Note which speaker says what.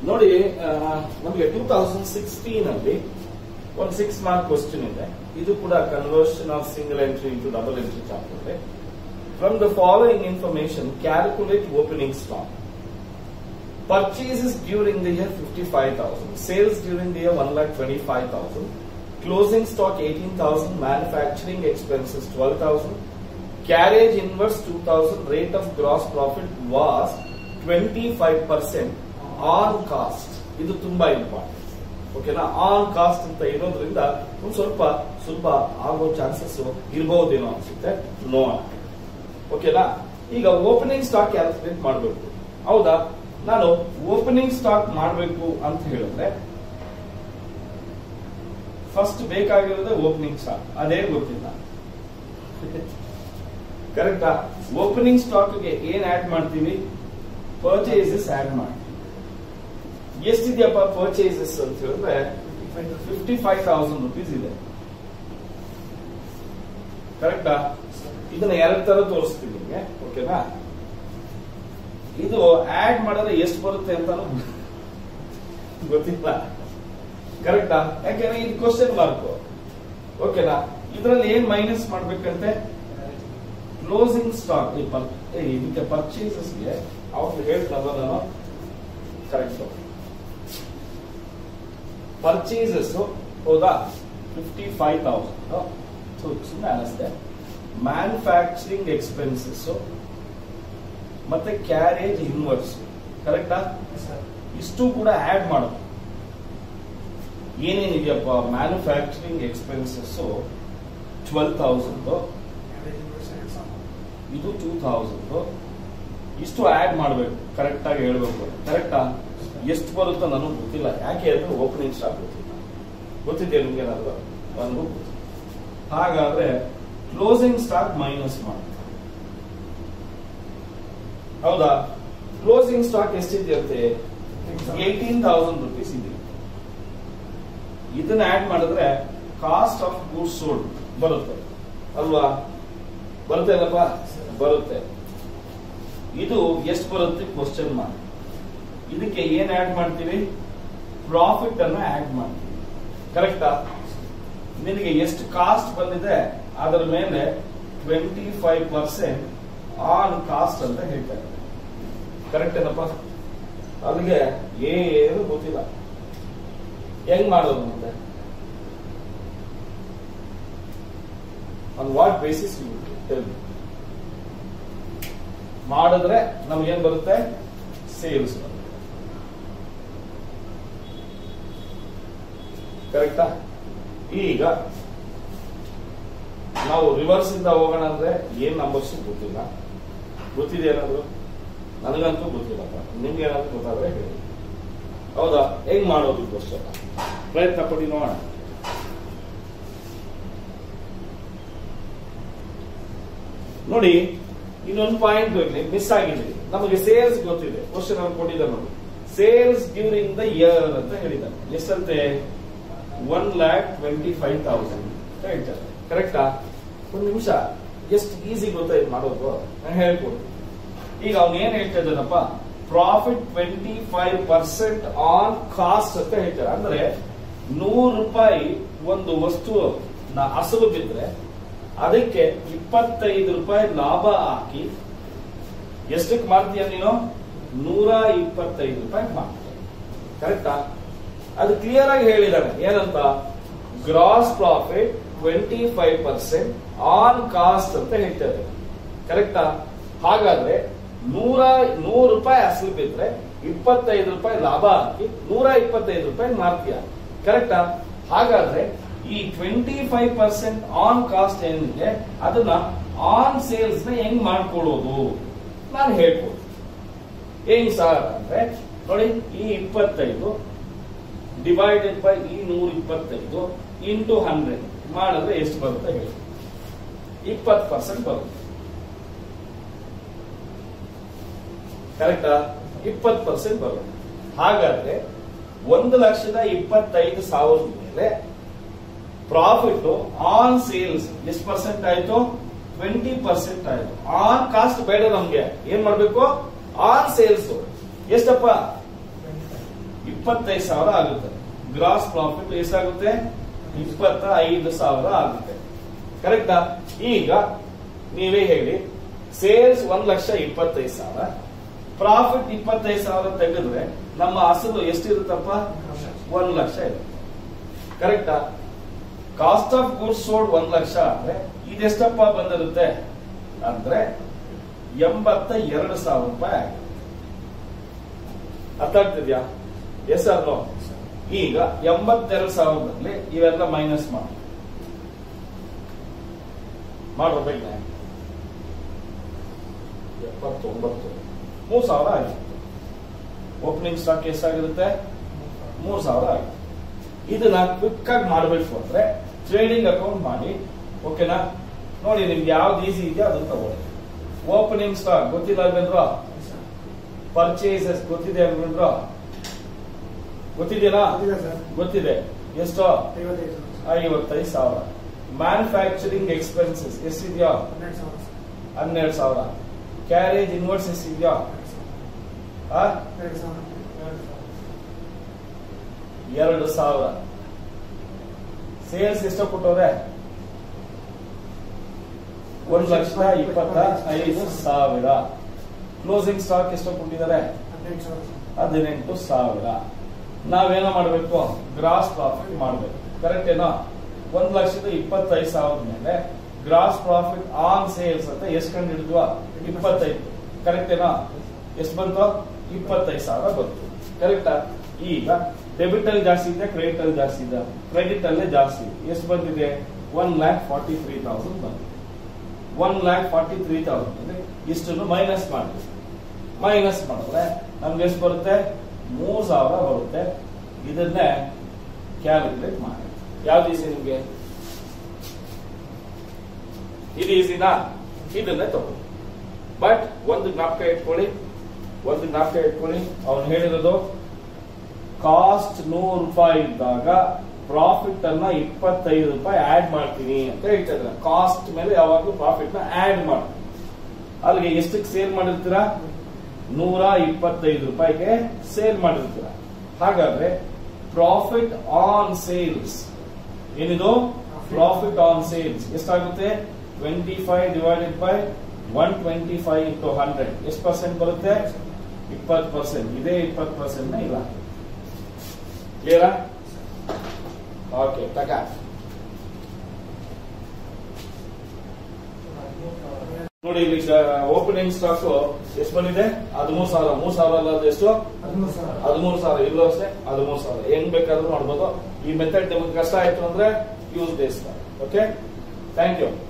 Speaker 1: ನೋಡಿ ಆ, ನಮಗೆ ಟೂ ತೌಸಂಡ್ ಸಿಕ್ಸ್ಟೀನ್ ಅಲ್ಲಿ ಒಂದು ಸಿಕ್ಸ್ ಮಾರ್ಕ್ ಕ್ವಶನ್ ಇದೆ ಇದು ಕೂಡ conversion of single entry into double entry chapter from the following information calculate opening stock purchases during the year 55,000, sales during the year 1,25,000, closing stock 18,000, manufacturing expenses 12,000, carriage inverse 2,000, rate of gross profit was 25% on cost. ಇದು ತುಂಬಾ important ಓಕೆನಾ on cost ಅಂತ ಇರೋದ್ರಿಂದ ಒಂದು ಸ್ವಲ್ಪ ಸುಲಭ ಆಗೋ chances ಇರಬಹುದೇನೋ ಅನ್ಸುತ್ತೆ ನೋಡೋಣ ಓಕೆನಾ ಈಗ ಓಪನಿಂಗ್ ಸ್ಟಾಕ್ ಕ್ಯಾಲ್ಕುಲೇಟ್ ಮಾಡಬೇಕು ಹೌದಾ ನಾನು ಓಪನಿಂಗ್ ಸ್ಟಾಕ್ ಮಾಡಬೇಕು ಅಂತ ಹೇಳಿದ್ರೆ ಫಸ್ಟ್ ಬೇಕಾಗಿರೋದೇ ಓಪನಿಂಗ್ ಸ್ಟಾಕ್ ಅದೇ ಗೊತ್ತಿಲ್ಲ ಕರೆಕ್ಟಾ ಓಪನಿಂಗ್ ಸ್ಟಾಕ್ಗೆ ಏನ್ ಆಡ್ ಮಾಡ್ತೀವಿ ಪರ್ಚೇಸಸ್ ಆಡ್ ಮಾಡ್ತೀವಿ ಎಷ್ಟಿದೆಯಪ್ಪ ಪರ್ಚೇಸಸ್ ಅಂತ ಹೇಳಿದ್ರೆ ಫಿಫ್ಟಿ ಫೈವ್ ತೌಸಂಡ್ ರುಪೀಸ್ ಇದೆ ಕರೆಕ್ಟಾ ಇದನ್ನ ಎರಡು ತರ ತೋರಿಸ್ತೀನಿ ನಿಮಗೆ ಓಕೆನಾ ಇದು ಆಡ್ ಮಾಡಿದ್ರೆ ಎಷ್ಟು ಬರುತ್ತೆ ಅಂತಾನು ಗೊತ್ತಿಲ್ಲ ಕರೆಕ್ಟಾ ಯಾಕೆಂದ್ರೆ ಇದು ಕ್ವಶನ್ ಮಾರ್ಕ್ ಓಕೆನಾ ಇದರಲ್ಲಿ ಏನ್ ಮೈನಸ್ ಮಾಡ್ಬೇಕಂತೆ ಕ್ಲೋಸಿಂಗ್ ಸ್ಟಾಕ್ ಇದಕ್ಕೆ ಪರ್ಚೇಸಸ್ಗೆ ಅವ್ರು ಹೇಳ್ತಾರ ನಾನು ಕರೆಕ್ಟ್ ಪರ್ಚೇಸಸ್ ಹೌದಾ ಫಿಫ್ಟಿ ಫೈವ್ ತೌಸಂಡ್ ಸುಮ್ಮನೆ ಅನಿಸ್ತೆ ಮ್ಯಾನುಫ್ಯಾಕ್ಚರಿಂಗ್ ಎಕ್ಸ್ಪೆನ್ಸಸ್ ಮತ್ತೆ ಕ್ಯಾರೇಜ್ ಇನ್ವರ್ಸ್ ಕರೆಕ್ಟಾ ಇಷ್ಟು ಕೂಡ ಆಡ್ ಮಾಡೋದು ಏನೇನಿದೆಯಪ್ಪ ಮ್ಯಾನುಫ್ಯಾಕ್ಚರಿಂಗ್ ಎಕ್ಸ್ಪೆನ್ಸಸ್ ಟ್ವೆಲ್ ತೌಸಂಡ್ ಇದು ಟೂ ತೌಸಂಡ್ ಇಷ್ಟು ಆಡ್ ಮಾಡಬೇಕು ಕರೆಕ್ಟ್ ಆಗಿ ಹೇಳ್ಬೇಕು ಕರೆಕ್ಟಾ ಎಷ್ಟು ಬರುತ್ತೋ ನನಗೆ ಗೊತ್ತಿಲ್ಲ ಯಾಕೆ ಅಂದ್ರೆ ಓಪನಿಂಗ್ ಸ್ಟಾಕ್ ಗೊತ್ತಿಲ್ಲ ಗೊತ್ತಿದೆಯಾ ನಿಮ್ಗೆ ಏನಾದ್ರು ನನಗೂ ಗೊತ್ತಿಲ್ಲ ಹಾಗಾದ್ರೆ ಕ್ಲೋಸಿಂಗ್ ಸ್ಟಾಕ್ ಮೈನಸ್ ಮಾಡಿ ಹೌದಾ ಕ್ಲೋಸಿಂಗ್ ಸ್ಟಾಕ್ ಎಷ್ಟಿದೆಯಂತೆ ಏಯ್ಟೀನ್ ತೌಸಂಡ್ ರುಪೀಸ್ ಇದೆ ಇದನ್ನ ಆಡ್ ಮಾಡಿದ್ರೆ ಕಾಸ್ಟ್ ಆಫ್ ಗೂಡ್ಸ್ ಸೋಲ್ಡ್ ಬರುತ್ತೆ ಅಲ್ವಾ ಬರುತ್ತೆ ಅಲ್ಲಪ್ಪ ಬರುತ್ತೆ ಇದು ಎಷ್ಟು ಬರುತ್ತೆ ಕ್ವಶನ್ ಮಾಡಿ ಇದಕ್ಕೆ ಏನ್ ಆಡ್ ಮಾಡ್ತೀವಿ ಪ್ರಾಫಿಟ್ ಅನ್ನ ಆಡ್ ಮಾಡ್ತೀವಿ ಕರೆಕ್ಟಾ ನಿನಗೆ ಎಷ್ಟು ಕಾಸ್ಟ್ ಬಂದಿದೆ ಅದರ ಮೇಲೆ twenty five percent on cost ಅಂತ ಹೇಳ್ತಾರೆ ಕರೆಕ್ಟ್ ಏನಪ್ಪ ಅಲ್ಲಿಗೆ ಏನು ಗೊತ್ತಿಲ್ಲ ಹೆಂಗ್ ಮಾಡೋದು ಮತ್ತೆ ಆನ್ ವಾಟ್ ಬೇಸಿಸ್ ಮಾಡಿದ್ರೆ ನಮ್ಗೇನ್ ಬರುತ್ತೆ ಸೇಲ್ಸ್ ಕರೆಕ್ಟಾ ಈಗ ನಾವು ರಿವರ್ಸ್ ಇಂದ ಹೋಗೋಣ ಅಂದ್ರೆ ಏನ್ ನಂಬರ್ಸ್ ಗೊತ್ತಿಲ್ಲ ಗೊತ್ತಿದೆ ಏನಾದ್ರು ನನಗಂತೂ ಗೊತ್ತಿಲ್ಲಪ್ಪ ನಿಮ್ಗೆ ಏನಾದ್ರು ಗೊತ್ತಾದ್ರೆ ಹೇಳಿ ಹೌದಾ ಹೆಂಗ್ ಮಾಡೋದು ಕ್ವಶನ್ ಪ್ರಯತ್ನ ಪಡಿ ನೋಡೋಣ ನೋಡಿ ಇನ್ನೊಂದು ಪಾಯಿಂಟ್ ಮಿಸ್ ಆಗಿದೆ ನಮಗೆ ಸೇಲ್ಸ್ ಗೊತ್ತಿದೆ ಕ್ವಶನ್ ಅವ್ರು ಕೊಟ್ಟಿದ್ದಾರೆ ನೋಡಿ ಸೇಲ್ಸ್ ಡ್ಯೂರಿಂಗ್ ದ ಇಯರ್ ಅಂತ ಹೇಳಿದ್ದಾರೆ ಎಷ್ಟಂತೆ one lakh twenty five thousand ಅಂತ ಹೇಳ್ತಾರೆ ಕರೆಕ್ಟಾ ಒಂದು ನಿಮಿಷ ಎಷ್ಟು ಈಸಿ ಗೊತ್ತಾ ಇದು ಮಾಡೋದು ನಾನು ಹೇಳ್ಕೊಡ್ತೀನಿ ಈಗ ಅವ್ನು ಏನ್ ಹೇಳ್ತಾ ಇದ್ದಾನಪ್ಪ profit twenty five percent on cost ಅಂತ ಹೇಳ್ತಾರೆ ಅಂದ್ರೆ ನೂರು ರೂಪಾಯಿ ಒಂದು ವಸ್ತು ಅಸಲು ಬಿದ್ರೆ ಅದಕ್ಕೆ ಇಪ್ಪತ್ತೈದು ರೂಪಾಯಿ ಲಾಭ ಹಾಕಿ ಎಷ್ಟಕ್ಕೆ ಮಾರ್ತೀಯ ನೀನು ನೂರ ಇಪ್ಪತ್ತೈದು ರೂಪಾಯಿ ಮಾರ್ತೀಯ ಕರೆಕ್ಟಾ ಅದು ಕ್ಲಿಯರ್ ಆಗಿ ಹೇಳಿದಾನೆ ಏನಂತ gross profit twenty five percent on cost ಅಂತ ಹೇಳ್ತಾರೆ ಕರೆಕ್ಟಾ ಹಾಗಾದ್ರೆ ನೂರ ನೂರು ರೂಪಾಯಿ ಅಸಲು ಬಿದ್ರೆ ಇಪ್ಪತ್ತೈದು ರೂಪಾಯಿ ಲಾಭ ಹಾಕಿ ನೂರ ಇಪ್ಪತ್ತೈದು ರೂಪಾಯಿ ಮಾರ್ತೀಯ ಕರೆಕ್ಟಾ ಹಾಗಾದ್ರೆ ಈ twenty five percent on cost ಏನಿದೆ ಅದನ್ನ ಆನ್ ಸೇಲ್ಸ್ ನ ಹೆಂಗ್ ಮಾಡ್ಕೊಳ್ಳೋದು ನಾನು ಹೇಳ್ಬೋದು ಹೆಂಗ್ ಸರ್ ಅಂದ್ರೆ ನೋಡಿ ಈ ಇಪ್ಪತ್ತೈದು ಡಿವೈಡೆಡ್ ಬೈ ಈ ನೂರ ಇಪ್ಪತ್ತೈದು ಇಂಟು ಹಂಡ್ರೆಡ್ ಮಾಡಿದ್ರೆ ಎಷ್ಟು ಬರುತ್ತೆ ಹೇಳಿ ಇಪ್ಪತ್ತು ಪರ್ಸೆಂಟ್ ಬರುತ್ತೆ ಕರೆಕ್ಟಾ ಇಪ್ಪತ್ತು ಪರ್ಸೆಂಟ್ ಬರುತ್ತೆ ಹಾಗಾದ್ರೆ ಒಂದು ಲಕ್ಷದ ಇಪ್ಪತ್ತೈದು ಸಾವಿರದ ಮೇಲೆ ಪ್ರಾಫಿಟ್ ಆನ್ ಸೇಲ್ಸ್ ಎಷ್ಟು ಪರ್ಸೆಂಟ್ ಆಯ್ತು ಟ್ವೆಂಟಿ ಪರ್ಸೆಂಟ್ ಆಯ್ತು ಆನ್ ಕಾಸ್ಟ್ ಬೇಡ ನಮ್ಗೆ ಏನ್ ಮಾಡ್ಬೇಕು ಆನ್ ಸೇಲ್ಸ್ ಎಷ್ಟಪ್ಪ ಇಪ್ಪತ್ತೈದು ಸಾವಿರ ಆಗುತ್ತೆ ಗ್ರಾಸ್ ಪ್ರಾಫಿಟ್ ಎಷ್ಟಾಗುತ್ತೆ ಇಪ್ಪತ್ತ ಐದು ಸಾವಿರ ಆಗುತ್ತೆ ಕರೆಕ್ಟಾ ಈಗ ನೀವೇ ಹೇಳಿ ಸೇಲ್ಸ್ ಒಂದ್ ಲಕ್ಷ ಇಪ್ಪತ್ತೈದು ಸಾವಿರ ಪ್ರಾಫಿಟ್ ಇಪ್ಪತ್ತೈದು ಸಾವಿರ ತೆಗೆದ್ರೆ ನಮ್ಮ ಅಸಲು ಎಷ್ಟಿರುತ್ತಪ್ಪ ಒಂದ್ ಲಕ್ಷ ಇದೆ ಕರೆಕ್ಟಾ ಕಾಸ್ಟ್ ಆಫ್ ಗೂಡ್ಸ್ ಸೋಲ್ಡ್ ಒಂದ್ ಲಕ್ಷ ಅಂದ್ರೆ ಇದೆಷ್ಟಪ್ಪ ಬಂದಿರುತ್ತೆ ಅಂದ್ರೆ ಎಂಬತ್ತ ಎರಡು ಸಾವಿರ ರೂಪಾಯಿ ಆಗಿದೆ ಅರ್ಥ ಆಗ್ತಿದ್ಯಾ ಎಸ್ ಅಲ್ವೋ ಈಗ ಎಂಬತ್ತೆರಡು ಸಾವಿರದಲ್ಲಿ ಇವೆಲ್ಲ ಮೈನಸ್ ಮಾಡಿ ಮಾಡುವ ಬೇಕನೆ ಎಪ್ಪತ್ತೊಂಬತ್ತು ಮೂರ್ ಸಾವಿರ ಆಗಿದೆ ಓಪನಿಂಗ್ ಸ್ಟಾಕ್ ಎಷ್ಟಾಗಿರುತ್ತೆ ಮೂರ್ ಸಾವಿರ ಆಗಿದೆ ಇದನ್ನ ಕ್ವಿಕ್ ಆಗಿ ಮಾಡಬೇಕು ಅಂದ್ರೆ ಟ್ರೇಡಿಂಗ್ ಅಕೌಂಟ್ ಮಾಡಿ ಓಕೆನಾ ನೋಡಿ ನಿಮ್ಗೆ ಯಾವ್ದು ಈಸಿ ಇದೆಯೋ ಅದನ್ನ ತಗೊಳ್ಳಿ ಓಪನಿಂಗ್ ಸ್ಟಾಕ್ ಗೊತ್ತಿಲ್ಲ ಅಲ್ವೇನ್ರೋ ಪರ್ಚೇಸಸ್ ಗೊತ್ತಿದೆ ಅಲ್ವೇನ್ರೋ ಗೊತ್ತಿದೆಯಾ ಗೊತ್ತಿದೆ ಎಷ್ಟು ಐವತ್ತೈದು ಸಾವಿರ ಮ್ಯಾನುಫ್ಯಾಕ್ಚರಿಂಗ್ ಎಕ್ಸ್ಪೆನ್ಸಸ್ ಎಷ್ಟಿದೆಯಾ ಹನ್ನೆರಡು ಸಾವಿರ ಕ್ಯಾರೇಜ್ ಇನ್ವರ್ಸ್ ಎಷ್ಟಿದೆಯಾ ಆ? ಎರಡು ಸಾವಿರ ಸೇಲ್ಸ್ ಎಷ್ಟು ಕೊಟ್ಟವ್ರೆ ಒಂದು ಲಕ್ಷದ ಇಪ್ಪತ್ತ ಐದು ಸಾವಿರ ಕ್ಲೋಸಿಂಗ್ ಸ್ಟಾಕ್ ಎಷ್ಟು ಕೊಟ್ಟಿದ್ದಾರೆ ಹದಿನೆಂಟು ಸಾವಿರ ನಾವೇನೋ ಮಾಡಬೇಕು ಗ್ರಾಸ್ ಪ್ರಾಫಿಟ್ ಮಾಡಬೇಕು ಕರೆಕ್ಟ್ ಏನೋ ಒಂದ್ ಲಕ್ಷದ ಇಪ್ಪತ್ತೈದು ಸಾವಿರದ ಮೇಲೆ ಗ್ರಾಸ್ ಪ್ರಾಫಿಟ್ ಆನ್ ಸೇಲ್ಸ್ ಅಂತ ಎಷ್ಟು ಕಂಡು ಹಿಡಿದ್ವಾ ಇಪ್ಪತ್ತೈದು ಕರೆಕ್ಟ್ ಏನೋ ಎಷ್ಟು ಬಂತು ಇಪ್ಪತ್ತೈದು ಸಾವಿರ ಬಂತು ಕರೆಕ್ಟಾ ಈಗ ಡೆಬಿಟ್ ಅಲ್ಲಿ ಜಾಸ್ತಿ ಇದೆ ಕ್ರೆಡಿಟ್ ಅಲ್ಲಿ ಜಾಸ್ತಿ ಇದೆ ಕ್ರೆಡಿಟ್ ಅಲ್ಲೇ ಜಾಸ್ತಿ ಎಷ್ಟು ಬಂದಿದೆ one lakh forty three thousand ಬಂದಿದೆ one lakh forty three thousand ಅಂದ್ರೆ ಇಷ್ಟನ್ನು ಮೈನಸ್ ಮಾಡಿ ಮೈನಸ್ ಮಾಡಿದ್ರೆ ನಮ್ಗೆ ಎಷ್ಟು ಬರುತ್ತೆ ಮೂರ್ ಸಾವಿರ ಬರುತ್ತೆ ಇದನ್ನೇ ಕ್ಯಾಲ್ಕುಲೇಟ್ ಮಾಡಿ ಯಾವ್ದು ಈಸಿ ನಿಮ್ಗೆ ಇದು ಈಸಿನಾ ಇದನ್ನೇ ತಗೊಳ್ಳಿ ಬಟ್ ಒಂದು ಜ್ಞಾಪಕ ಇಟ್ಕೊಳ್ಳಿ ಒಂದು ಜ್ಞಾಪಕ ಇಟ್ಕೊಳ್ಳಿ ಅವನು ಹೇಳಿರೋದು ಕಾಸ್ಟ್ ನೂರು ರೂಪಾಯಿ ಇದ್ದಾಗ ಪ್ರಾಫಿಟ್ ಅನ್ನ ಇಪ್ಪತ್ತೈದು ರೂಪಾಯಿ ಆಡ್ ಮಾಡ್ತೀನಿ ಅಂತ ಹೇಳ್ತಾ ಇದ್ದಾರೆ ಕಾಸ್ಟ್ ಮೇಲೆ ಯಾವಾಗಲೂ ಪ್ರಾಫಿಟ್ ನ ಆಡ್ ಮಾಡಿ ಅಲ್ಲಿಗೆ ಎಷ್ಟಕ್ಕೆ ಸೇಲ್ ಮಾಡಿರ್ತೀರಾ ನೂರ ಇಪ್ಪತ್ತೈದು ರೂಪಾಯಿಗೆ ಸೇಲ್ ಮಾಡಿರ್ತೀರಾ ಹಾಗಾದ್ರೆ ಪ್ರಾಫಿಟ್ ಆನ್ ಸೇಲ್ಸ್ ಏನಿದು ಪ್ರಾಫಿಟ್ ಆನ್ ಸೇಲ್ಸ್ ಎಷ್ಟಾಗುತ್ತೆ twenty five divided by one twenty five into hundred ಎಷ್ಟು ಪರ್ಸೆಂಟ್ ಬರುತ್ತೆ ಇಪ್ಪತ್ತು ಪರ್ಸೆಂಟ್ ಇದೇ ಇಪ್ಪತ್ತು ಪರ್ಸೆಂಟ್ ನ ಇಲ್ಲ ಕ್ಲಿಯರಾ ಓಕೆ ತಗ ನೋಡಿ ಇಲ್ಲಿ ಓಪನಿಂಗ್ ಸ್ಟಾಕ್ ಎಷ್ಟು ಬಂದಿದೆ ಹದಿಮೂರು ಸಾವಿರ ಮೂರ್ ಸಾವಿರ ಅಲ್ಲ ಅದು ಎಷ್ಟು ಹದಿಮೂರು ಸಾವಿರ ಇಲ್ಲೂ ಅಷ್ಟೇ ಹದಿಮೂರು ಸಾವಿರ ಹೆಂಗ್ ಬೇಕಾದ್ರೂ ಮಾಡ್ಬೋದು ಈ ಮೆಥಡ್ ನಿಮಗೆ ಕಷ್ಟ ಆಯ್ತು ಅಂದ್ರೆ use this okay thank you